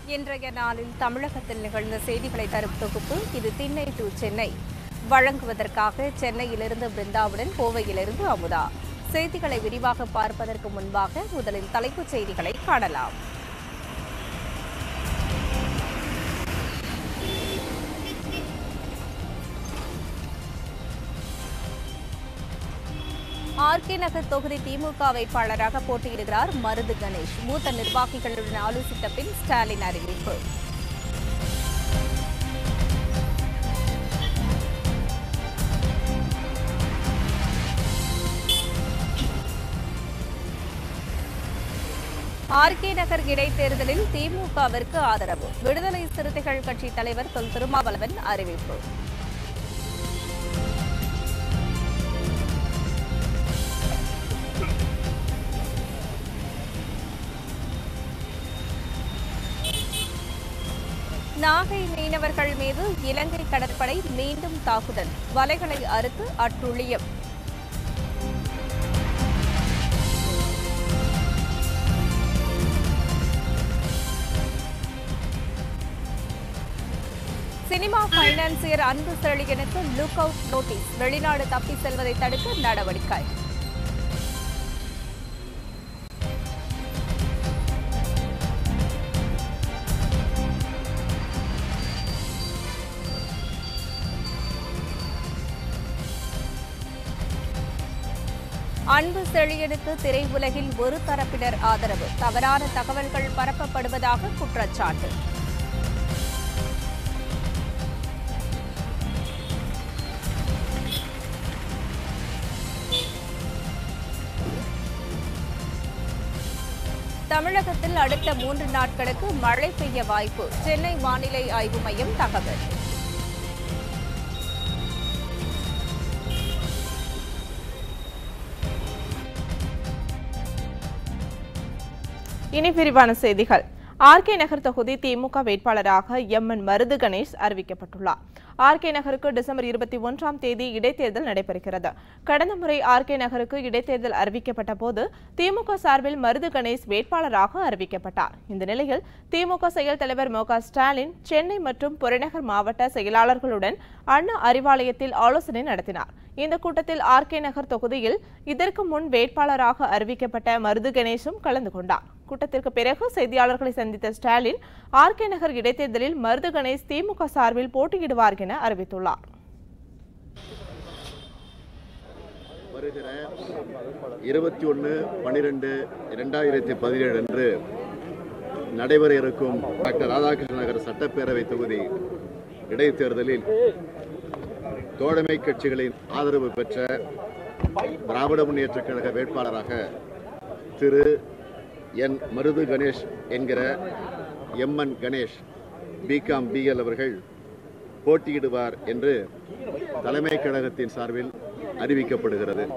இன்றைய நாளில் தமிழகத்தில் நிகழ்ந்த செய்திகளை தரும் தொகுப்பு இது திண்ணை டு சென்னை வழங்குவதற்காக சென்னையிலிருந்து பிருந்தாவுடன் கோவையிலிருந்து அமுதா செய்திகளை விரிவாக பார்ப்பதற்கு முன்பாக முதலில் தலைப்புச் செய்திகளை காணலாம் ஆர்கே நகர் தொகுதி திமுக வேட்பாளராக போட்டியிடுகிறார் மருது கணேஷ் மூத்த நிர்வாகிகளுடன் ஆலோசித்த பின் ஸ்டாலின் அறிவிப்பு ஆர்கே நகர் இடைத்தேர்தலில் திமுகவிற்கு ஆதரவு விடுதலை சிறுத்தைகள் கட்சி தலைவர் தொல் திருமாவளவன் அறிவிப்பு நாகை மீனவர்கள் மீது இலங்கை கடற்படை மீண்டும் தாக்குதல் வலைகளை அறுத்து அட்டுழியம் சினிமா பைனான்சியர் அன்பு செழியனுக்கு லுக் அவுட் நோட்டீஸ் வெளிநாடு தப்பி செல்வதை தடுக்க நடவடிக்கை அன்பு செழியனுக்கு திரையுலகில் ஒரு தரப்பினர் ஆதரவு தவறான தகவல்கள் பரப்பப்படுவதாக குற்றச்சாட்டு தமிழகத்தில் அடுத்த மூன்று நாட்களுக்கு மழை பெய்ய வாய்ப்பு சென்னை வானிலை ஆய்வு மையம் தகவல் இனி விரிவான செய்திகள் ஆர்கே நகர் தொகுதி திமுக வேட்பாளராக எம் என் மருது கணேஷ் அறிவிக்கப்பட்டுள்ளார் ஆர்கே நகருக்கு டிசம்பர் இருபத்தி ஒன்றாம் தேதி இடைத்தேர்தல் நடைபெறுகிறது கடந்த முறை ஆர்கே நகருக்கு இடைத்தேர்தல் அறிவிக்கப்பட்ட போது திமுக சார்பில் மருது கணேஷ் வேட்பாளராக அறிவிக்கப்பட்டார் இந்த நிலையில் திமுக செயல் தலைவர் மு க ஸ்டாலின் சென்னை மற்றும் புறநகர் மாவட்ட செயலாளர்களுடன் அண்ணா அறிவாலயத்தில் ஆலோசனை நடத்தினார் இந்த கூட்டத்தில் ஆர்கே நகர் தொகுதியில் இதற்கு முன் வேட்பாளராக அறிவிக்கப்பட்ட மருது கணேசும் கலந்து கொண்டார் கூட்டத்திற்கு பிறகு செய்தியாளர்களை சந்தித்த ஸ்டாலின் ஆர்கே நகர் இடைத்தேர்தலில் மருது கணேஷ் திமுக சார்பில் போட்டியிடுவார் என அறிவித்துள்ளார் வருகிற இருபத்தி ஒன்று பன்னிரெண்டு இரண்டாயிரத்தி பதினேழு அன்று நடைபெற இருக்கும் டாக்டர் ராதாகிருஷ்ண நகர் சட்டப்பேரவை தொகுதி இடைத்தேர்தலில் தோழமை கட்சிகளின் ஆதரவு பெற்ற திராவிட முன்னேற்றக் கழக வேட்பாளராக திரு என் மருது கணேஷ் என்கிற எம்என் கணேஷ் பிகாம் பிஎல் அவர்கள் போட்டியிடுவார் என்று தலைமை கழகத்தின் சார்பில் அறிவிக்கப்படுகிறது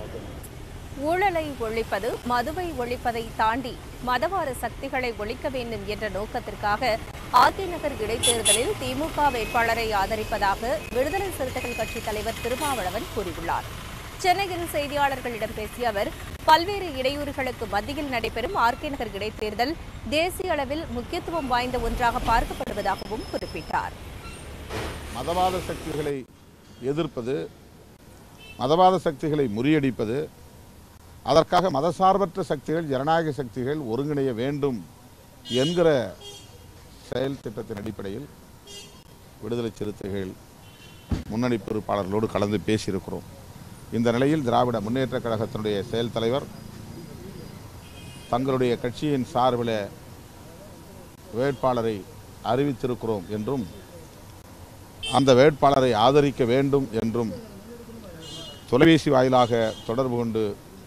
ஊழலை ஒழிப்பது மதுவை ஒழிப்பதை தாண்டி மதவாத சக்திகளை ஒழிக்க வேண்டும் என்ற நோக்கத்திற்காக ஆதிநகர் இடைத்தேர்தலில் திமுக வேட்பாளரை ஆதரிப்பதாக விடுதலை சிறுத்தைகள் கட்சி தலைவர் திருமாவளவன் கூறியுள்ளார் சென்னையில் செய்தியாளர்களிடம் பேசிய அவர் பல்வேறு இடையூறுகளுக்கு மத்தியில் நடைபெறும் ஆர்கே நகர் இடைத்தேர்தல் தேசிய அளவில் முக்கியத்துவம் வாய்ந்த ஒன்றாக பார்க்கப்படுவதாகவும் குறிப்பிட்டார் மதவாத சக்திகளை எதிர்ப்பது மதவாத சக்திகளை முறியடிப்பது அதற்காக மதசார்பற்ற சக்திகள் ஜனநாயக சக்திகள் ஒருங்கிணைய வேண்டும் என்கிற செயல் திட்டத்தின் அடிப்படையில் விடுதலை சிறுத்தைகள் முன்னணி பொறுப்பாளர்களோடு கலந்து பேசியிருக்கிறோம் இந்த நிலையில் திராவிட முன்னேற்றக் கழகத்தினுடைய செயல் தலைவர் தங்களுடைய கட்சியின் சார்பில் வேட்பாளரை அறிவித்திருக்கிறோம் என்றும் அந்த வேட்பாளரை ஆதரிக்க வேண்டும் என்றும் தொலைபேசி வாயிலாக தொடர்பு கொண்டு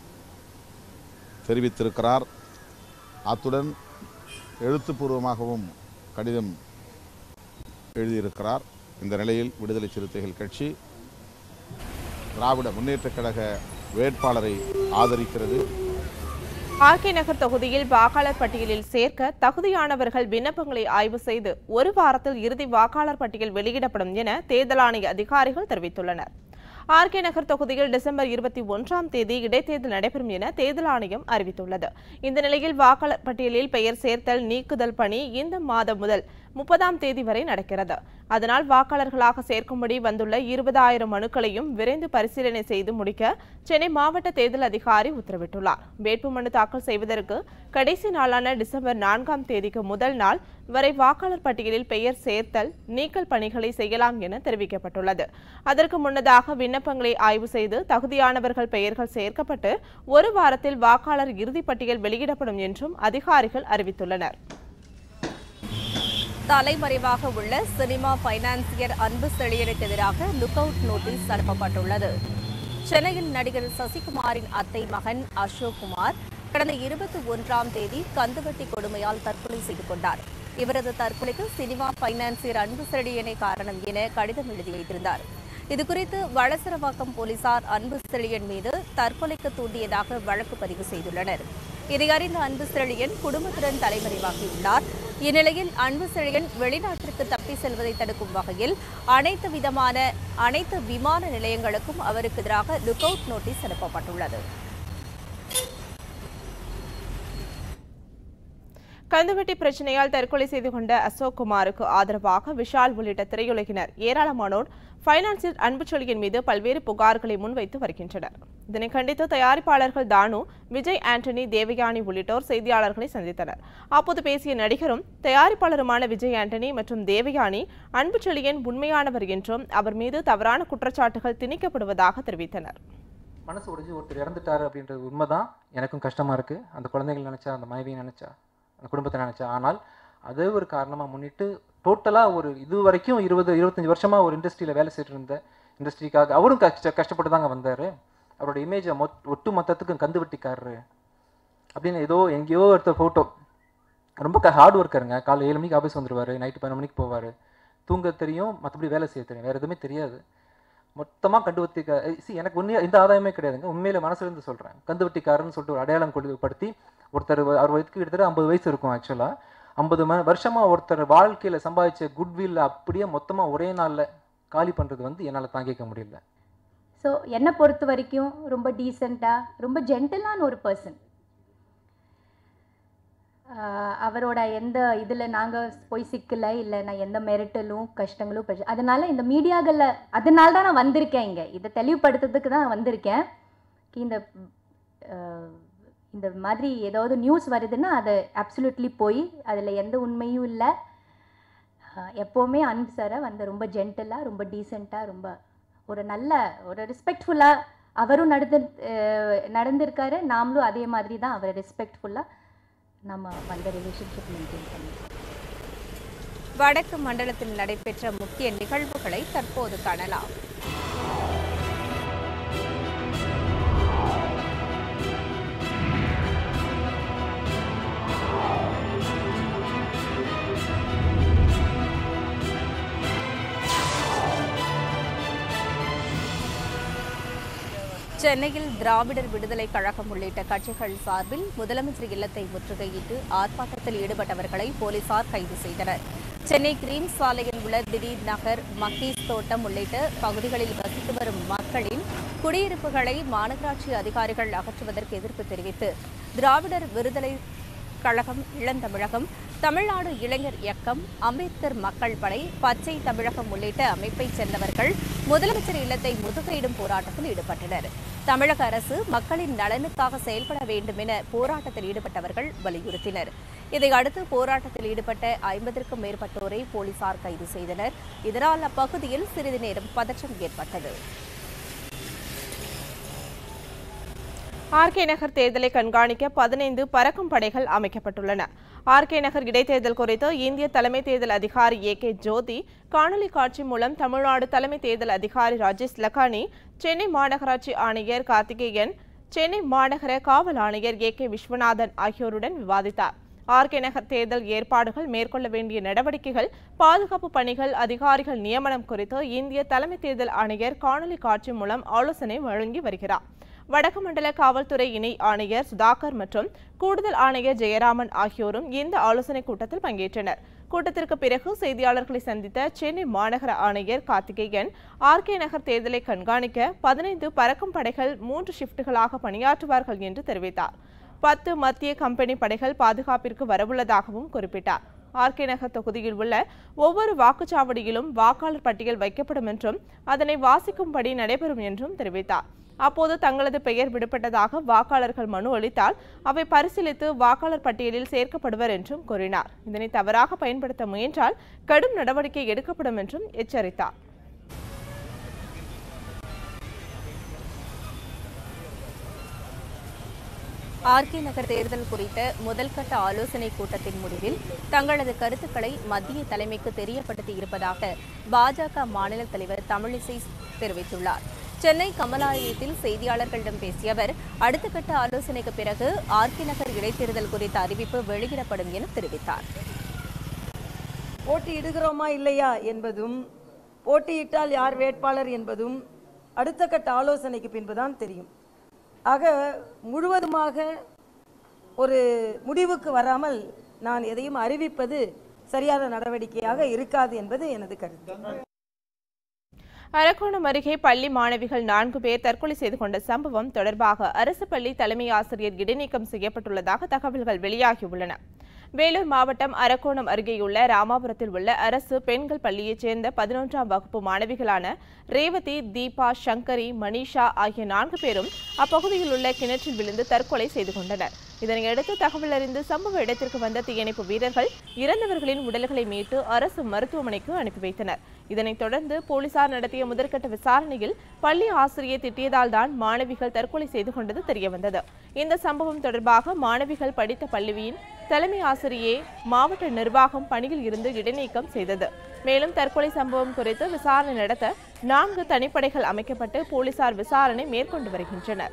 தெரிவித்திருக்கிறார் அத்துடன் எழுத்துப்பூர்வமாகவும் கடிதம் எழுதியிருக்கிறார் இந்த நிலையில் விடுதலை சிறுத்தைகள் கட்சி திராவிட முன்னேற்றக் கழக வேட்பாளரை ஆதரிக்கிறது ஆர்கே நகர் தொகுதியில் வாக்காளர் பட்டியலில் சேர்க்க தகுதியானவர்கள் விண்ணப்பங்களை ஆய்வு செய்து ஒரு வாரத்தில் இறுதி வாக்காளர் பட்டியல் வெளியிடப்படும் என தேர்தல் ஆணைய அதிகாரிகள் தெரிவித்துள்ளனர் ஆர்கே நகர் தொகுதியில் டிசம்பர் இருபத்தி ஒன்றாம் தேதி இடைத்தேர்தல் நடைபெறும் என தேர்தல் ஆணையம் அறிவித்துள்ளது இந்த நிலையில் வாக்காளர் பட்டியலில் பெயர் சேர்த்தல் நீக்குதல் பணி இந்த மாதம் முதல் முப்பதாம் தேதி வரை நடக்கிறது அதனால் வாக்காளர்களாக சேர்க்கும்படி வந்துள்ள இருபதாயிரம் மனுக்களையும் விரைந்து பரிசீலனை செய்து முடிக்க சென்னை மாவட்ட தேர்தல் அதிகாரி உத்தரவிட்டுள்ளார் வேட்புமனு தாக்கல் செய்வதற்கு கடைசி நாளான டிசம்பர் நான்காம் தேதிக்கு முதல் நாள் வரை வாக்காளர் பட்டியலில் பெயர் சேர்த்தல் நீக்கல் பணிகளை செய்யலாம் என தெரிவிக்கப்பட்டுள்ளது அதற்கு முன்னதாக விண்ணப்பங்களை ஆய்வு செய்து தகுதியானவர்கள் பெயர்கள் சேர்க்கப்பட்டு ஒரு வாரத்தில் வாக்காளர் இறுதிப் பட்டியல் வெளியிடப்படும் என்றும் அதிகாரிகள் அறிவித்துள்ளனர் தலைமறைவாக உள்ள சினிமா பைனான்சியர் அன்பு செழியனுக்கு எதிராக லுக் அவுட் நோட்டீஸ் அனுப்பப்பட்டுள்ளது சென்னையில் நடிகர் சசிகுமாரின் அத்தை மகன் அசோக் குமார் கடந்த இருபத்தி ஒன்றாம் தேதி கந்துவட்டி கொடுமையால் தற்கொலை செய்து கொண்டார் இவரது தற்கொலைக்கு சினிமா பைனான்சியர் அன்பு செழியனே காரணம் என கடிதம் எழுதி வைத்திருந்தார் இதுகுறித்து வளசரவாக்கம் போலீசார் அன்பு செழியன் மீது தற்கொலைக்கு தூண்டியதாக வழக்கு பதிவு செய்துள்ளனர் இதை அறிந்த அன்பு செழியன் குடும்பத்துடன் தலைமறைவாகியுள்ளார் இந்நிலையில் அன்பு செழியன் வெளிநாட்டிற்கு தப்பி செல்வதை தடுக்கும் வகையில் அனைத்து விதமான அனைத்து விமான நிலையங்களுக்கும் அவருக்கு எதிராக லுக் அவுட் நோட்டீஸ் அனுப்பப்பட்டுள்ளது கந்துவட்டி பிரச்சனையால் தற்கொலை செய்து கொண்ட அசோக் குமாருக்கு ஆதரவாக விஷால் உள்ளிட்ட திரையுலகினர் ஏராளமானோர் பைனான்சியர் அன்புச்சொலியின் மீது பல்வேறு புகார்களை முன்வைத்து வருகின்றனர் இதனை கண்டித்து தயாரிப்பாளர்கள் தானு விஜய் ஆண்டனி தேவயானி உள்ளிட்டோர் செய்தியாளர்களை சந்தித்தனர் அப்போது பேசிய நடிகரும் தயாரிப்பாளருமான விஜய் ஆண்டனி மற்றும் தேவயானி அன்புச்சொலியன் உண்மையானவர் என்றும் அவர் மீது தவறான குற்றச்சாட்டுகள் திணிக்கப்படுவதாக தெரிவித்தனர் மனசு உடைஞ்சு ஒருத்தர் இறந்துட்டாரு அப்படின்றது உண்மைதான் எனக்கும் கஷ்டமாக இருக்குது அந்த குழந்தைகள் நினச்சா அந்த மனைவியை நினச்சா அந்த குடும்பத்தை நினச்சா ஆனால் அதே ஒரு காரணமாக முன்னிட்டு டோட்டலாக ஒரு இது வரைக்கும் இருபது இருபத்தஞ்சி வருஷமாக ஒரு இண்டஸ்ட்ரியில் வேலை செய்துட்டு இருந்த இண்டஸ்ட்ரிக்காக அவரும் கஷ்ட கஷ்டப்பட்டு தாங்க வந்தார் அவரோட இமேஜை மொத் ஒட்டு மொத்தத்துக்கும் கந்து வெட்டிக்காரரு அப்படின்னு ஏதோ எங்கேயோ ஒருத்தர் ஃபோட்டோ ரொம்ப ஹார்ட் ஒர்க்கருங்க காலை ஏழு மணிக்கு ஆஃபீஸ் வந்துருவார் நைட்டு பதினொரு மணிக்கு போவார் தூங்க தெரியும் மற்றபடி வேலை செய்ய தெரியும் வேறு எதுவுமே தெரியாது மொத்தமாக கண்டுவத்திக்க சி எனக்கு உண்மையாக எந்த ஆதாயமே கிடையாதுங்க உண்மையில மனசுலேருந்து சொல்கிறேன் கந்துவட்டிக்காரன்னு சொல்லிட்டு ஒரு அடையாளம் கொடுப்படுத்தி ஒருத்தர் அவர் வயதுக்கு கிட்டத்தட்ட ஐம்பது வயசு இருக்கும் ஆக்சுவலாக ஐம்பது ம வருஷமாக ஒருத்தர் வாழ்க்கையில் சம்பாதிச்ச குட்வில் அப்படியே மொத்தமாக ஒரே நாளில் காலி பண்ணுறது வந்து என்னால் தாங்கிக்க முடியல ஸோ என்னை பொறுத்த வரைக்கும் ரொம்ப டீசெண்டாக ரொம்ப ஜென்டலான ஒரு பர்சன் அவரோட எந்த இதில் நாங்கள் போய் சிக்கலை இல்லை நான் எந்த மெரிட்டலும் கஷ்டங்களும் படி அதனால இந்த மீடியாக்களில் அதனால தான் நான் வந்திருக்கேன் இங்கே இதை தெளிவுபடுத்துறதுக்கு தான் வந்திருக்கேன் கி இந்த அஹ், இந்த மாதிரி ஏதாவது நியூஸ் வருதுன்னா அது அப்சல்யூட்லி போய் அதில் எந்த உண்மையும் இல்லை அஹ், எப்போவுமே அன்பு சாரை வந்து ரொம்ப ஜென்டலாக ரொம்ப டீசெண்டாக ரொம்ப ஒரு நல்ல ஒரு ரெஸ்பெக்ட்ஃபுல்லாக அவரும் நடந்து அஹ், நடந்திருக்காரு நாமளும் அதே மாதிரி தான் அவரை ரெஸ்பெக்ட்ஃபுல்லாக நம்ம வந்த ரிலேஷன்ஷிப் மெயின்டைன் பண்ணிருக்கோம் வடக்கு மண்டலத்தில் நடைபெற்ற முக்கிய நிகழ்வுகளை தற்போது காணலாம் சென்னையில் திராவிடர் விடுதலை கழகம் உள்ளிட்ட கட்சிகள் சார்பில் முதலமைச்சர் இல்லத்தை முற்றுகையிட்டு ஆர்ப்பாட்டத்தில் ஈடுபட்டவர்களை போலீசார் கைது செய்தனர் சென்னை கிரீம் சாலையில் உள்ள திடீர் நகர் மக்கீஸ் தோட்டம் உள்ளிட்ட பகுதிகளில் வசித்து வரும் மக்களின் குடியிருப்புகளை மாநகராட்சி அதிகாரிகள் அகற்றுவதற்கு எதிர்ப்பு தெரிவித்து திராவிடர் விடுதலை கழகம் இளந்தமிழகம் தமிழ்நாடு இளைஞர் இயக்கம் அம்பேத்கர் மக்கள் படை பச்சை தமிழகம் உள்ளிட்ட அமைப்பைச் சேர்ந்தவர்கள் முதலமைச்சர் இல்லத்தை முதுகையிடும் போராட்டத்தில் ஈடுபட்டனர் தமிழக அரசு மக்களின் நலனுக்காக செயல்பட வேண்டும் என போராட்டத்தில் ஈடுபட்டவர்கள் வலியுறுத்தினர் இதையடுத்து போராட்டத்தில் ஈடுபட்ட ஐம்பதற்கும் மேற்பட்டோரை போலீசார் கைது செய்தனர் இதனால் அப்பகுதியில் சிறிது நேரம் பதற்றம் ஏற்பட்டது ஆர்கே நகர் தேர்தலை கண்காணிக்க பதினைந்து பறக்கும் படைகள் அமைக்கப்பட்டுள்ளன ஆர்கே நகர் இடைத்தேர்தல் குறித்து இந்திய தலைமை தேர்தல் அதிகாரி ஏ கே ஜோதி காணொலி காட்சி மூலம் தமிழ்நாடு தலைமை தேர்தல் அதிகாரி ராஜேஷ் லக்கானி சென்னை மாநகராட்சி ஆணையர் கார்த்திகேயன் சென்னை மாநகர காவல் ஆணையர் ஏ கே விஸ்வநாதன் ஆகியோருடன் விவாதித்தார் ஆர்கே நகர் தேர்தல் ஏற்பாடுகள் மேற்கொள்ள வேண்டிய நடவடிக்கைகள் பாதுகாப்பு பணிகள் அதிகாரிகள் நியமனம் குறித்து இந்திய தலைமை தேர்தல் ஆணையர் காணொலி காட்சி மூலம் ஆலோசனை வழங்கி வருகிறார் வடக்கு மண்டல காவல்துறை இணை ஆணையர் சுதாகர் மற்றும் கூடுதல் ஆணையர் ஜெயராமன் ஆகியோரும் இந்த ஆலோசனைக் கூட்டத்தில் பங்கேற்றனர் கூட்டத்திற்கு பிறகு செய்தியாளர்களை சந்தித்த சென்னை மாநகர ஆணையர் கார்த்திகேயன் ஆர்கே நகர் தேர்தலை கண்காணிக்க பதினைந்து பறக்கும் படைகள் மூன்று ஷிப்டுகளாக பணியாற்றுவார்கள் என்று தெரிவித்தார் பத்து மத்திய கம்பெனி படைகள் பாதுகாப்பிற்கு வரவுள்ளதாகவும் குறிப்பிட்டார் ஆர்கே நகர் தொகுதியில் உள்ள ஒவ்வொரு வாக்குச்சாவடியிலும் வாக்காளர் பட்டியல் வைக்கப்படும் என்றும் அதனை வாசிக்கும்படி நடைபெறும் என்றும் தெரிவித்தார் அப்போது தங்களது பெயர் விடுபட்டதாக வாக்காளர்கள் மனு அளித்தால் அவை பரிசீலித்து வாக்காளர் பட்டியலில் சேர்க்கப்படுவர் என்றும் கூறினார் இதனை தவறாக பயன்படுத்த முயன்றால் கடும் நடவடிக்கை எடுக்கப்படும் என்றும் எச்சரித்தார் ஆர்கே நகர் தேர்தல் குறித்த முதல்கட்ட ஆலோசனைக் கூட்டத்தின் முடிவில் தங்களது கருத்துக்களை மத்திய தலைமைக்கு தெரியப்படுத்தி இருப்பதாக பாஜக மாநில தலைவர் தமிழிசை தெரிவித்துள்ளார் சென்னை கமலாலயத்தில் செய்தியாளர்களிடம் பேசிய அவர் அடுத்த கட்ட ஆலோசனைக்கு பிறகு ஆர்கே நகர் இடைத்தேர்தல் குறித்த அறிவிப்பு வெளியிடப்படும் என தெரிவித்தார் போட்டியிடுகிறோமா இல்லையா என்பதும் போட்டியிட்டால் யார் வேட்பாளர் என்பதும் அடுத்த கட்ட ஆலோசனைக்கு பின்புதான் தெரியும் ஆக முழுவதுமாக ஒரு முடிவுக்கு வராமல் நான் எதையும் அறிவிப்பது சரியான நடவடிக்கையாக இருக்காது என்பது எனது கருத்து அரக்கோணம் அருகே பள்ளி மாணவிகள் நான்கு பேர் தற்கொலை செய்து கொண்ட சம்பவம் தொடர்பாக அரசு பள்ளி தலைமை ஆசிரியர் இடைநீக்கம் செய்யப்பட்டுள்ளதாக தகவல்கள் வெளியாகியுள்ளன வேலூர் மாவட்டம் அரக்கோணம் அருகேயுள்ள ராமாபுரத்தில் உள்ள அரசு பெண்கள் பள்ளியைச் சேர்ந்த பதினொன்றாம் வகுப்பு மாணவிகளான ரேவதி தீபா சங்கரி மணிஷா ஆகிய நான்கு பேரும் அப்பகுதியில் உள்ள கிணற்றில் விழுந்து தற்கொலை செய்து கொண்டனர் இதனையடுத்து தகவல் அறிந்து சம்பவ இடத்திற்கு வந்த தீயணைப்பு வீரர்கள் இறந்தவர்களின் உடல்களை மீட்டு அரசு மருத்துவமனைக்கு அனுப்பி வைத்தனர் இதனைத் தொடர்ந்து போலீசார் நடத்திய முதற்கட்ட விசாரணையில் பள்ளி ஆசிரியர் திட்டியதால் தான் மாணவிகள் தற்கொலை செய்து கொண்டது தெரியவந்தது இந்த சம்பவம் தொடர்பாக மாணவிகள் படித்த பள்ளியின் தலைமை ஆசிரியை மாவட்ட நிர்வாகம் பணியில் இருந்து இடைநீக்கம் செய்தது மேலும் தற்கொலை சம்பவம் குறித்து விசாரணை நடத்த நான்கு தனிப்படைகள் அமைக்கப்பட்டு போலீசார் விசாரணை மேற்கொண்டு வருகின்றனர்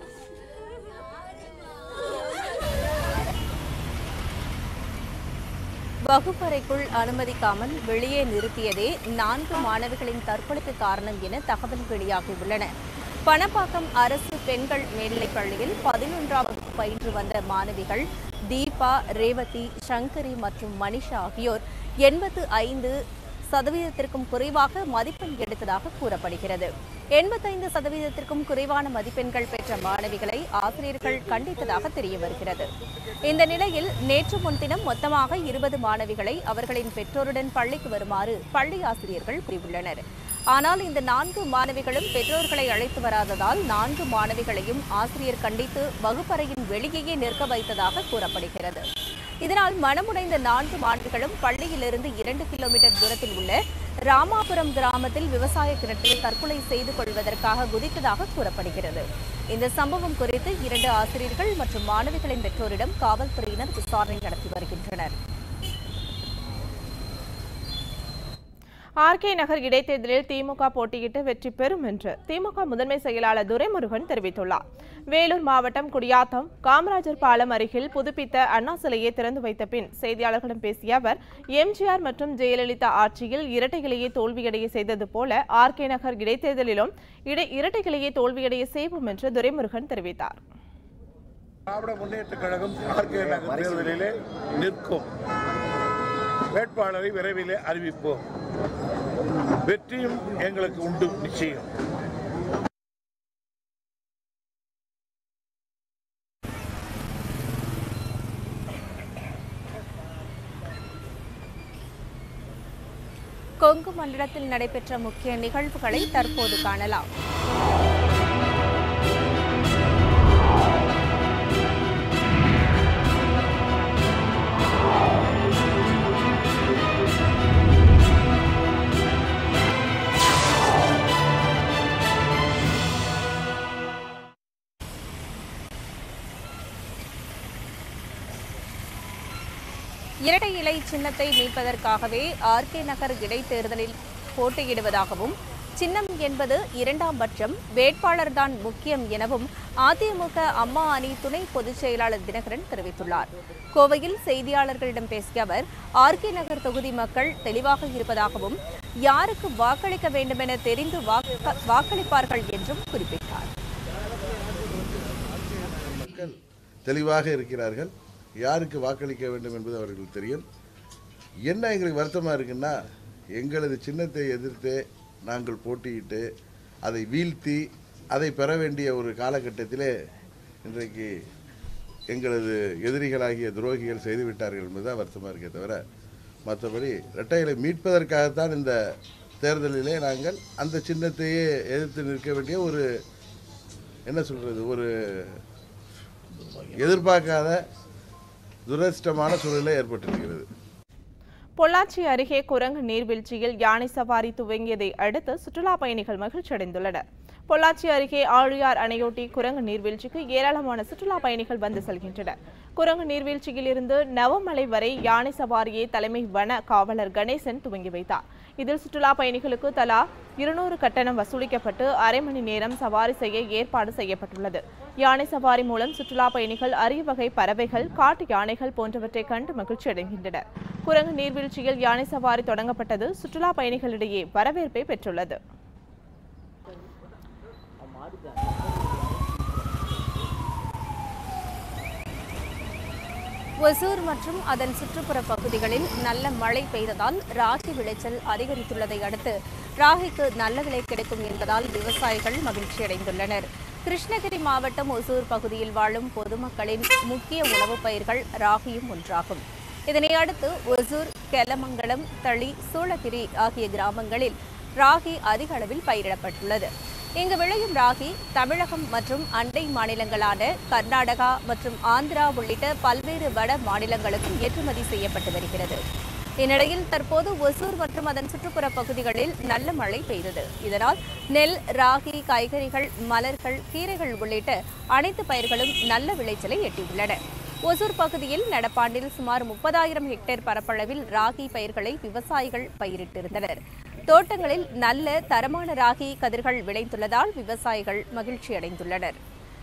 வகுப்பறைக்குள் அனுமதிக்காமல் வெளியே நிறுத்தியதே நான்கு மாணவிகளின் தற்கொலைக்கு காரணம் என தகவல் வெளியாகியுள்ளன பணப்பாக்கம் அரசு பெண்கள் மேல்நிலைப் பள்ளியில் பதினொன்றாம் வகுப்பு பயின்று வந்த மாணவிகள் தீபா ரேவதி சங்கரி மற்றும் மனிஷா ஆகியோர் எண்பத்து ஐந்து சதவீதத்திற்கும் குறைவாக மதிப்பெண் எடுத்ததாக கூறப்படுகிறது எண்பத்தைந்து சதவீதத்திற்கும் குறைவான மதிப்பெண்கள் பெற்ற மாணவிகளை ஆசிரியர்கள் கண்டித்ததாக தெரிய வருகிறது இந்த நிலையில் நேற்று முன்தினம் மொத்தமாக இருபது மாணவிகளை அவர்களின் பெற்றோருடன் பள்ளிக்கு வருமாறு பள்ளி ஆசிரியர்கள் கூறியுள்ளனர் ஆனால் இந்த நான்கு மாணவிகளும் பெற்றோர்களை அழைத்து வராததால் நான்கு மாணவிகளையும் ஆசிரியர் கண்டித்து வகுப்பறையின் வெளியேயே நிற்க வைத்ததாக கூறப்படுகிறது இதனால் மனமுடைந்த நான்கு மாணவிகளும் பள்ளியிலிருந்து இரண்டு கிலோமீட்டர் தூரத்தில் உள்ள ராமாபுரம் கிராமத்தில் விவசாய கிணற்றில் தற்கொலை செய்து கொள்வதற்காக குதித்ததாக கூறப்படுகிறது இந்த சம்பவம் குறித்து இரண்டு ஆசிரியர்கள் மற்றும் மாணவிகளின் பெற்றோரிடம் காவல்துறையினர் விசாரணை நடத்தி வருகின்றனர் ஆர்கே நகர் இடைத்தேர்தலில் திமுக போட்டியிட்டு வெற்றி பெறும் என்று திமுக முதன்மை செயலாளர் துரைமுருகன் தெரிவித்துள்ளார் வேலூர் மாவட்டம் குடியாத்தம் காமராஜர் பாலம் அருகில் புதுப்பித்த அண்ணா சிலையை திறந்து வைத்த பின் செய்தியாளர்களிடம் பேசிய அவர் எம்ஜிஆர் மற்றும் ஜெயலலிதா ஆட்சியில் இரட்டைகளையே தோல்வியடைய செய்தது போல ஆர்கே நகர் இடைத்தேர்தலிலும் இடை இரட்டைகளையே தோல்வியடைய செய்வோம் என்று துரைமுருகன் தெரிவித்தார் திராவிட முன்னேற்ற கழகம் ஆர்கே நகர் தேர்தலிலே நிற்கும் வேட்பாளரை விரைவிலே அறிவிப்போம் வெற்றியும் எங்களுக்கு உண்டு நிச்சயம் கொங்கு மண்டலத்தில் நடைபெற்ற முக்கிய நிகழ்வுகளை தற்போது காணலாம் இரட்டை இலை சின்னத்தை மீட்பதற்காகவே ஆர்கே நகர் இடைத்தேர்தலில் போட்டியிடுவதாகவும் சின்னம் என்பது இரண்டாம் பட்சம் வேட்பாளர்தான் முக்கியம் எனவும் அதிமுக அம்மா அணி துணை பொதுச் செயலாளர் தினகரன் தெரிவித்துள்ளார் கோவையில் செய்தியாளர்களிடம் பேசிய அவர் ஆர்கே நகர் தொகுதி மக்கள் தெளிவாக இருப்பதாகவும் யாருக்கு வாக்களிக்க வேண்டுமென தெரிந்து வாக்க- வாக்களிப்பார்கள் என்றும் குறிப்பிட்டார் மக்கள் தெளிவாக இருக்கிறார்கள் யாருக்கு வாக்களிக்க வேண்டும் என்பது அவர்களுக்கு தெரியும் என்ன எங்களுக்கு வருத்தமாக இருக்குன்னா எங்களது சின்னத்தை எதிர்த்து நாங்கள் போட்டியிட்டு அதை வீழ்த்தி அதை பெற வேண்டிய ஒரு காலகட்டத்திலே இன்றைக்கு எங்களது எதிரிகளாகிய துரோகிகள் செய்துவிட்டார்கள் என்பதுதான் வருத்தமாக இருக்கே தவிர மற்றபடி இரட்டைகளை மீட்பதற்காகத்தான் இந்த தேர்தலிலே நாங்கள் அந்த சின்னத்தையே எதிர்த்து நிற்க வேண்டிய ஒரு என்ன சொல்கிறது ஒரு எதிர்பார்க்காத துரதிர்ஷ்டமான சூழ்நிலை ஏற்பட்டிருக்கிறது பொள்ளாச்சி அருகே குரங்கு நீர்வீழ்ச்சியில் யானை சவாரி துவங்கியதை அடுத்து சுற்றுலா பயணிகள் மகிழ்ச்சியடைந்துள்ளனர் பொள்ளாச்சி அருகே ஆழியார் அணையொட்டி குரங்கு நீர்வீழ்ச்சிக்கு ஏராளமான சுற்றுலா பயணிகள் வந்து செல்கின்றனர் குரங்கு நீர்வீழ்ச்சியில் இருந்து நவமலை வரை யானை சவாரியை தலைமை வன காவலர் கணேசன் துவங்கி வைத்தார் இதில் சுற்றுலா பயணிகளுக்கு தலா இருநூறு கட்டணம் வசூலிக்கப்பட்டு அரை மணி நேரம் சவாரி செய்ய ஏற்பாடு செய்யப்பட்டுள்ளது யானை சவாரி மூலம் சுற்றுலா பயணிகள் அரிய வகை பறவைகள் காட்டு யானைகள் போன்றவற்றை கண்டு மகிழ்ச்சி அடைகின்றனர் குரங்கு நீர்வீழ்ச்சியில் யானை சவாரி தொடங்கப்பட்டது சுற்றுலா பயணிகளிடையே வரவேற்பை பெற்றுள்ளது ஒசூர் மற்றும் அதன் சுற்றுப்புற பகுதிகளில் நல்ல மழை பெய்ததால் ராகி விளைச்சல் அதிகரித்துள்ளதை அடுத்து ராகிக்கு நல்ல விலை கிடைக்கும் என்பதால் விவசாயிகள் மகிழ்ச்சியடைந்துள்ளனர் கிருஷ்ணகிரி மாவட்டம் ஒசூர் பகுதியில் வாழும் பொதுமக்களின் முக்கிய உணவுப் பயிர்கள் ராகியும் ஒன்றாகும் இதனை அடுத்து ஒசூர் கெலமங்கலம் தளி சூளகிரி ஆகிய கிராமங்களில் ராகி அதிக அளவில் பயிரிடப்பட்டுள்ளது இங்கு விளையும் ராகி தமிழகம் மற்றும் அண்டை மாநிலங்களான கர்நாடகா மற்றும் ஆந்திரா உள்ளிட்ட பல்வேறு வட மாநிலங்களுக்கும் ஏற்றுமதி செய்யப்பட்டு வருகிறது இந்நிலையில் தற்போது ஒசூர் மற்றும் அதன் சுற்றுப்புற பகுதிகளில் நல்ல மழை பெய்தது இதனால் நெல் ராகி காய்கறிகள் மலர்கள் கீரைகள் உள்ளிட்ட அனைத்து பயிர்களும் நல்ல விளைச்சலை எட்டியுள்ளன ஒசூர் பகுதியில் நடப்பாண்டில் சுமார் முப்பதாயிரம் ஹெக்டேர் பரப்பளவில் ராகி பயிர்களை விவசாயிகள் பயிரிட்டிருந்தனர் தோட்டங்களில் நல்ல தரமான ராகி கதிர்கள் விளைந்துள்ளதால் விவசாயிகள் மகிழ்ச்சியடைந்துள்ளனர்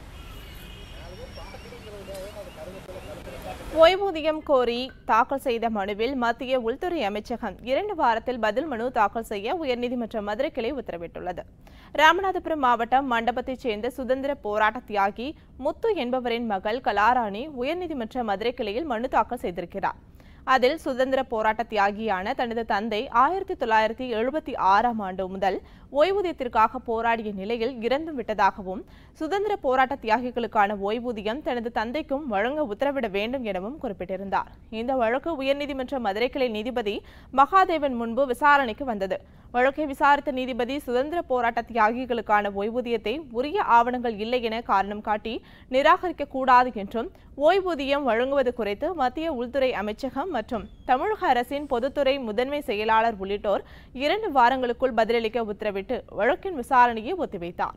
ஓய்வூதியம் கோரி தாக்கல் செய்த மனுவில் மத்திய உள்துறை அமைச்சகம் இரண்டு வாரத்தில் பதில் மனு தாக்கல் செய்ய உயர்நீதிமன்ற மதுரை கிளை உத்தரவிட்டுள்ளது ராமநாதபுரம் மாவட்டம் மண்டபத்தைச் சேர்ந்த சுதந்திர போராட்ட தியாகி முத்து என்பவரின் மகள் கலாராணி உயர்நீதிமன்ற மதுரை கிளையில் மனு தாக்கல் செய்திருக்கிறார் அதில் சுதந்திர போராட்ட தியாகியான தனது தந்தை ஆயிரத்தி தொள்ளாயிரத்தி எழுபத்தி ஆறாம் ஆண்டு முதல் ஓய்வூதியத்திற்காக போராடிய நிலையில் இறந்தும் விட்டதாகவும் சுதந்திர போராட்ட தியாகிகளுக்கான ஓய்வூதியம் தனது தந்தைக்கும் வழங்க உத்தரவிட வேண்டும் எனவும் குறிப்பிட்டிருந்தார் இந்த வழக்கு உயர்நீதிமன்ற மதுரை கிளை நீதிபதி மகாதேவன் முன்பு விசாரணைக்கு வந்தது வழக்கை விசாரித்த நீதிபதி சுதந்திர போராட்ட தியாகிகளுக்கான ஓய்வூதியத்தை உரிய ஆவணங்கள் இல்லை என காரணம் காட்டி நிராகரிக்க கூடாது என்றும் ஓய்வூதியம் வழங்குவது குறித்து மத்திய உள்துறை அமைச்சகம் மற்றும் தமிழக அரசின் பொதுத்துறை முதன்மை செயலாளர் உள்ளிட்டோர் இரண்டு வாரங்களுக்குள் பதிலளிக்க உத்தரவிட்டு வழக்கின் விசாரணையை ஒத்திவைத்தார்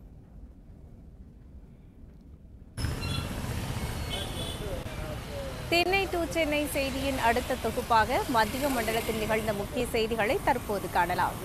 சென்னை டு சென்னை செய்தியின் அடுத்த தொகுப்பாக மத்திய மண்டலத்தில் நிகழ்ந்த முக்கிய செய்திகளை தற்போது காணலாம்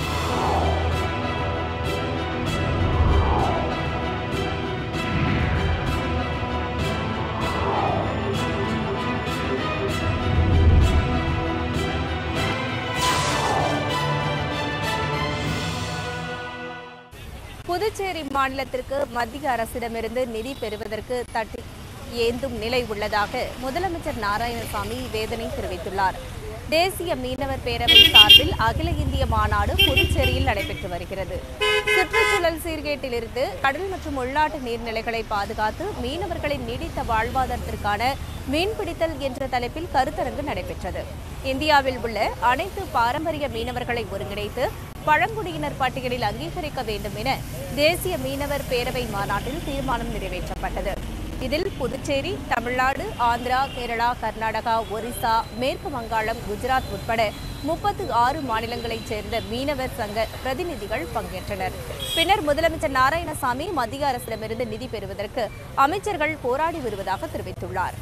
புதுச்சேரி மாநிலத்திற்கு மத்திய அரசிடமிருந்து நிதி பெறுவதற்கு தட்டி ஏந்தும் நிலை உள்ளதாக முதலமைச்சர் நாராயணசாமி வேதனை தெரிவித்துள்ளார் தேசிய மீனவர் பேரவை சார்பில் அகில இந்திய மாநாடு புதுச்சேரியில் நடைபெற்று வருகிறது சுற்றுச்சூழல் சீர்கேட்டிலிருந்து கடல் மற்றும் உள்நாட்டு நீர்நிலைகளை பாதுகாத்து மீனவர்களின் நீடித்த வாழ்வாதாரத்திற்கான மீன்பிடித்தல் என்ற தலைப்பில் கருத்தரங்கு நடைபெற்றது இந்தியாவில் உள்ள அனைத்து பாரம்பரிய மீனவர்களை ஒருங்கிணைத்து பழங்குடியினர் பட்டியலில் அங்கீகரிக்க வேண்டும் என தேசிய மீனவர் பேரவை மாநாட்டில் தீர்மானம் நிறைவேற்றப்பட்டது இதில் புதுச்சேரி தமிழ்நாடு ஆந்திரா கேரளா கர்நாடகா ஒரிசா மேற்கு வங்காளம் குஜராத் உட்பட முப்பத்து ஆறு மாநிலங்களைச் சேர்ந்த மீனவர் சங்க பிரதிநிதிகள் பங்கேற்றனர் பின்னர் முதலமைச்சர் நாராயணசாமி மத்திய அரசிடமிருந்து நிதி பெறுவதற்கு அமைச்சர்கள் போராடி வருவதாக தெரிவித்துள்ளார்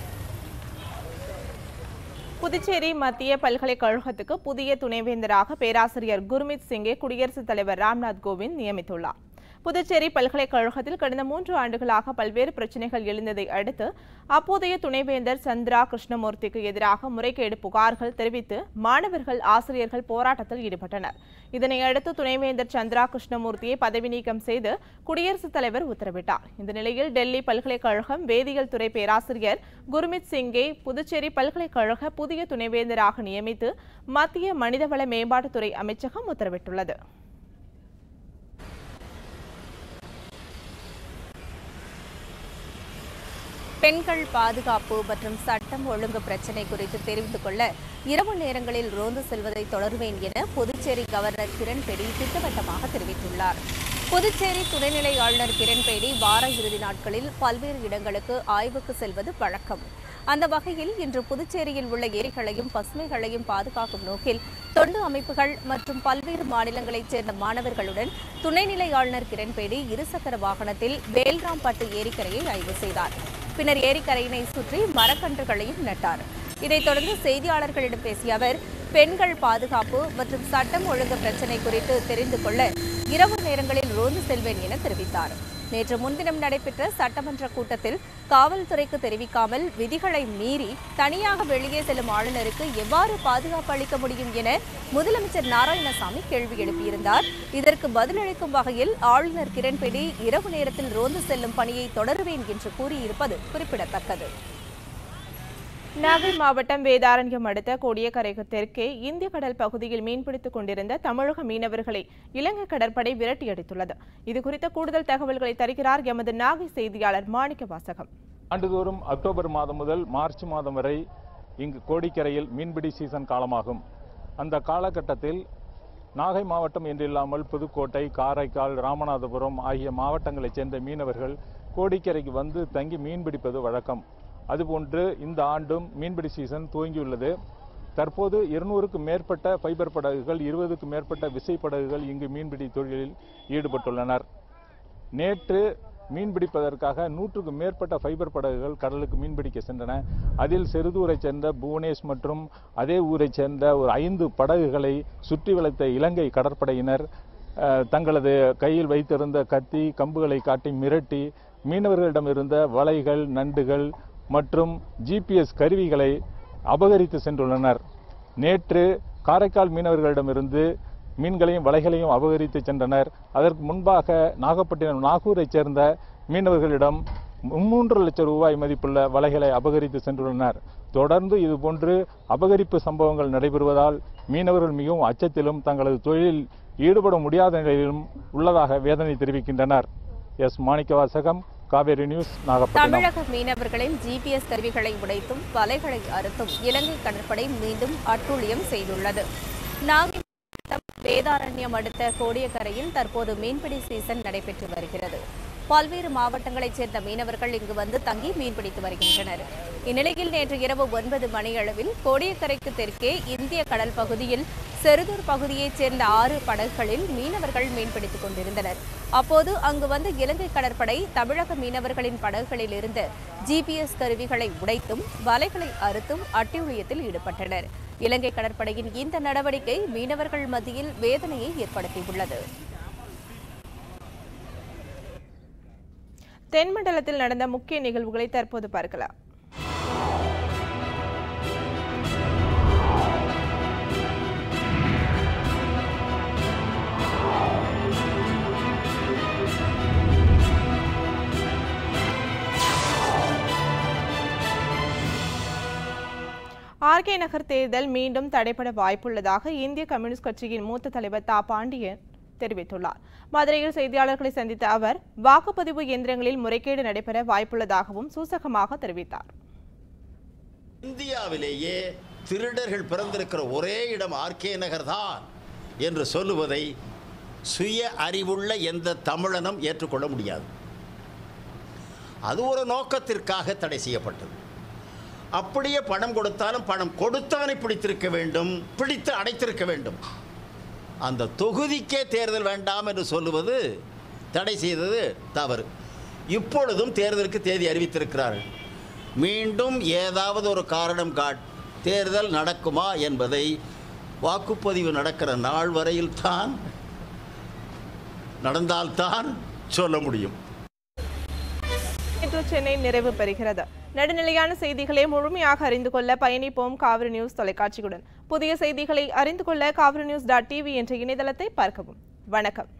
புதுச்சேரி மத்திய பல்கலைக்கழகத்துக்கு புதிய துணைவேந்தராக பேராசிரியர் குர்மித் சிங்கை குடியரசுத் தலைவர் ராம்நாத் கோவிந்த் நியமித்துள்ளார் புதுச்சேரி பல்கலைக்கழகத்தில் கடந்த மூன்று ஆண்டுகளாக பல்வேறு பிரச்சினைகள் எழுந்ததை அடுத்து அப்போதைய துணைவேந்தர் சந்திரா கிருஷ்ணமூர்த்திக்கு எதிராக முறைகேடு புகார்கள் தெரிவித்து மாணவர்கள் ஆசிரியர்கள் போராட்டத்தில் ஈடுபட்டனர் இதனையடுத்து துணைவேந்தர் சந்திரா கிருஷ்ணமூர்த்தியை பதவி நீக்கம் செய்து குடியரசுத் தலைவர் உத்தரவிட்டார் இந்த நிலையில் டெல்லி பல்கலைக்கழகம் வேதியியல் துறை பேராசிரியர் குர்மித் சிங்கை புதுச்சேரி பல்கலைக்கழக புதிய துணைவேந்தராக நியமித்து மத்திய மனிதவள மேம்பாட்டுத்துறை அமைச்சகம் உத்தரவிட்டுள்ளது பெண்கள் பாதுகாப்பு மற்றும் சட்டம் ஒழுங்கு பிரச்சினை குறித்து தெரிந்து கொள்ள இரவு நேரங்களில் ரோந்து செல்வதை தொடருவேன் என புதுச்சேரி கவர்னர் கிரண்பேடி திட்டவட்டமாக தெரிவித்துள்ளார் புதுச்சேரி துணைநிலை ஆளுநர் கிரண்பேடி வார இறுதி நாட்களில் பல்வேறு இடங்களுக்கு ஆய்வுக்கு செல்வது வழக்கம் அந்த வகையில் இன்று புதுச்சேரியில் உள்ள ஏரிகளையும் பசுமைகளையும் பாதுகாக்கும் நோக்கில் தொண்டு அமைப்புகள் மற்றும் பல்வேறு மாநிலங்களைச் சேர்ந்த மாணவர்களுடன் துணைநிலை ஆளுநர் கிரண்பேடி இருசக்கர வாகனத்தில் வேல்ராம்பட்டு ஏரிக்கரையை ஆய்வு செய்தார் பின்னர் ஏரிக்கரையினை சுற்றி மரக்கன்றுகளையும் நட்டார் இதைத் தொடர்ந்து செய்தியாளர்களிடம் பேசிய அவர் பெண்கள் பாதுகாப்பு மற்றும் சட்டம் ஒழுங்கு பிரச்சினை குறித்து தெரிந்து கொள்ள இரவு நேரங்களில் ரோந்து செல்வேன் என தெரிவித்தார் நேற்று முன்தினம் நடைபெற்ற சட்டமன்ற கூட்டத்தில் காவல்துறைக்கு தெரிவிக்காமல் விதிகளை மீறி தனியாக வெளியே செல்லும் ஆளுநருக்கு எவ்வாறு பாதுகாப்பு அளிக்க முடியும் என முதலமைச்சர் நாராயணசாமி கேள்வி எழுப்பியிருந்தார் இதற்கு பதிலளிக்கும் வகையில் ஆளுநர் கிரண்பேடி இரவு நேரத்தில் ரோந்து செல்லும் பணியை தொடருவேன் என்று கூறியிருப்பது குறிப்பிடத்தக்கது நாகை மாவட்டம் வேதாரண்யம் அடுத்த கோடியக்கரைக்கு தெற்கே இந்திய கடல் பகுதியில் மீன்பிடித்துக் கொண்டிருந்த தமிழக மீனவர்களை இலங்கை கடற்படை விரட்டியடித்துள்ளது இது குறித்த கூடுதல் தகவல்களை தருகிறார் எமது நாகை செய்தியாளர் மாணிக்க வாசகம் ஆண்டுதோறும் அக்டோபர் மாதம் முதல் மார்ச் மாதம் வரை இங்கு கோடிக்கரையில் மீன்பிடி சீசன் காலமாகும் அந்த காலகட்டத்தில் நாகை மாவட்டம் என்றில்லாமல் புதுக்கோட்டை காரைக்கால் ராமநாதபுரம் ஆகிய மாவட்டங்களைச் சேர்ந்த மீனவர்கள் கோடிக்கரைக்கு வந்து தங்கி மீன்பிடிப்பது வழக்கம் அதுபோன்று இந்த ஆண்டும் மீன்பிடி சீசன் துவங்கியுள்ளது தற்போது இருநூறுக்கும் மேற்பட்ட ஃபைபர் படகுகள் இருபதுக்கும் மேற்பட்ட விசை படகுகள் இங்கு மீன்பிடி தொழிலில் ஈடுபட்டுள்ளனர் நேற்று மீன்பிடிப்பதற்காக நூற்றுக்கும் மேற்பட்ட ஃபைபர் படகுகள் கடலுக்கு மீன்பிடிக்க சென்றன அதில் செருதூரைச் சேர்ந்த புவனேஷ் மற்றும் அதே ஊரைச் சேர்ந்த ஒரு ஐந்து படகுகளை சுற்றி வளைத்த இலங்கை கடற்படையினர் அஹ், தங்களது கையில் வைத்திருந்த கத்தி கம்புகளை காட்டி மிரட்டி மீனவர்களிடம் இருந்த வலைகள் நண்டுகள் மற்றும் ஜிபிஎஸ் கருவிகளை அபகரித்து சென்றுள்ளனர் நேற்று காரைக்கால் மீனவர்களிடமிருந்து மீன்களையும் வலைகளையும் அபகரித்து சென்றனர் அதற்கு முன்பாக நாகப்பட்டினம் நாகூரைச் சேர்ந்த மீனவர்களிடம் மூன்று லட்சம் ரூபாய் மதிப்புள்ள வலைகளை அபகரித்து சென்றுள்ளனர் தொடர்ந்து இதுபோன்று அபகரிப்பு சம்பவங்கள் நடைபெறுவதால் மீனவர்கள் மிகவும் அச்சத்திலும் தங்களது தொழிலில் ஈடுபட முடியாத நிலையிலும் உள்ளதாக வேதனை தெரிவிக்கின்றனர் எஸ் மாணிக்கவாசகம் காவேரி நியூஸ் நாகப்பட்டினம் தமிழக மீனவர்களின் ஜிபிஎஸ் கருவிகளை உடைத்தும் வலைகளை அறுத்தும் இலங்கை கடற்படை மீண்டும் அட்டூழியம் செய்துள்ளது நாகை மாவட்டம் வேதாரண்யம் அடுத்த கோடியக்கரையில் தற்போது மீன்பிடி சீசன் நடைபெற்று வருகிறது பல்வேறு மாவட்டங்களைச் சேர்ந்த மீனவர்கள் இங்கு வந்து தங்கி மீன்பிடித்து வருகின்றனர் இந்நிலையில் நேற்று இரவு ஒன்பது மணியளவில் கோடியக்கரைக்கு தெற்கே இந்திய கடல் பகுதியில் செருதூர் பகுதியைச் சேர்ந்த ஆறு படகுகளில் மீனவர்கள் மீன்பிடித்துக் கொண்டிருந்தனர் அப்போது அங்கு வந்த இலங்கை கடற்படை தமிழக மீனவர்களின் படகுகளில் இருந்த ஜிபிஎஸ் கருவிகளை உடைத்தும் வலைகளை அறுத்தும் அட்டூழியத்தில் ஈடுபட்டனர் இலங்கை கடற்படையின் இந்த நடவடிக்கை மீனவர்கள் மத்தியில் வேதனையை ஏற்படுத்தியுள்ளது தென்மண்டலத்தில் நடந்த முக்கிய நிகழ்வுகளை தற்போது பார்க்கலாம் ஆர்கே நகர் தேர்தல் மீண்டும் தடைபட வாய்ப்புள்ளதாக இந்திய கம்யூனிஸ்ட் கட்சியின் மூத்த தலைவர் தா பாண்டியன் தெரிவித்துள்ளார் மதுரையில் செய்தியாளர்களை சந்தித்த அவர் வாக்குப்பதிவு இயந்திரங்களில் முறைகேடு நடைபெற வாய்ப்புள்ளதாகவும் சூசகமாக தெரிவித்தார் இந்தியாவிலேயே திருடர்கள் பிறந்திருக்கிற ஒரே இடம் ஆர்கே நகர் தான் என்று சொல்லுவதை சுய அறிவுள்ள எந்த தமிழனும் ஏற்றுக்கொள்ள முடியாது அது ஒரு நோக்கத்திற்காக தடை செய்யப்பட்டது அப்படியே பணம் கொடுத்தாலும் பணம் கொடுத்தவனை பிடித்திருக்க வேண்டும் பிடித்து அடைத்திருக்க வேண்டும் அந்த தொகுதிக்கே தேர்தல் வேண்டாம் என்று சொல்லுவது தடை செய்தது தவறு இப்பொழுதும் தேர்தலுக்கு தேதி அறிவித்திருக்கிறார்கள் மீண்டும் ஏதாவது ஒரு காரணம் காட் தேர்தல் நடக்குமா என்பதை வாக்குப்பதிவு நடக்கிற நாள் வரையில் தான் நடந்தால்தான் சொல்ல முடியும் இன்று சென்னை நிறைவு பெறுகிறது நடுநிலையான செய்திகளை முழுமையாக அறிந்து கொள்ள பயணிப்போம் காவிரி நியூஸ் தொலைக்காட்சியுடன் புதிய செய்திகளை அறிந்து கொள்ள காவிரி நியூஸ் டாட் டிவி என்ற இணையதளத்தை பார்க்கவும் வணக்கம்